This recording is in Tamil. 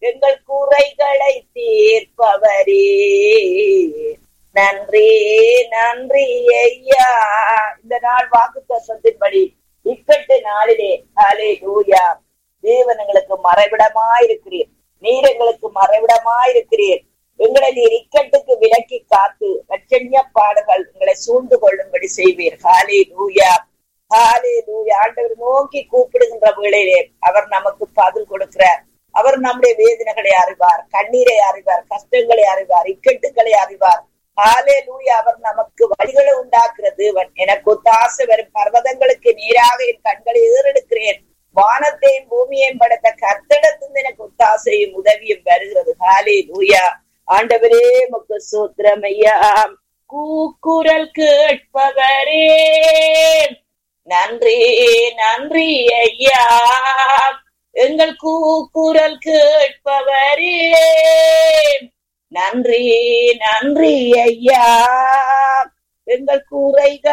எங்கள் குறைகளை தீர்ப்பவரே நன்றி நன்றி ஐயா இந்த நாள் வாக்கு தத்துவத்தின்படி இக்கட்டு நாளிலே ஹாலே லூயா தேவன் எங்களுக்கு மறைவிடமாயிருக்கிறீர் நீர் எங்களுக்கு மறைவிடமாயிருக்கிறீர் எங்களை நீர் இக்கட்டுக்கு விலக்கி காத்து லட்சண்ய பாடுகள் எங்களை சூழ்ந்து கொள்ளும்படி செய்வீர் ஹாலே லூயா ஹாலே லூயா ஆண்டவர் நோக்கி கூப்பிடுகின்ற வேளையிலே அவர் நமக்கு பதில் கொடுக்கிறார் அவர் நம்முடைய வேதனைகளை அறிவார் கண்ணீரை அறிவார் கஷ்டங்களை அறிவார் இக்கட்டுகளை அறிவார் ஹாலே லூயா அவர் நமக்கு வழிகளை உண்டாக்குற தேவன் எனக்கு ஒத்தாசை வரும் பர்வதங்களுக்கு நீராக என் கண்களை ஏறெடுக்கிறேன் வானத்தையும் பூமியையும் படைத்த கத்தடத்திலிருந்து எனக்கு ஒத்தாசையும் உதவியும் வருகிறது ஹாலே லூயா ஆண்டவரே முக்கு சூத்திரமையா கூக்குரல் கேட்பவரே நன்றி நன்றி ஐயா எங்கள் கூக்குரல் கேட்பவரே நன்றி நன்றி ஐயா எங்கள் கூரைகள்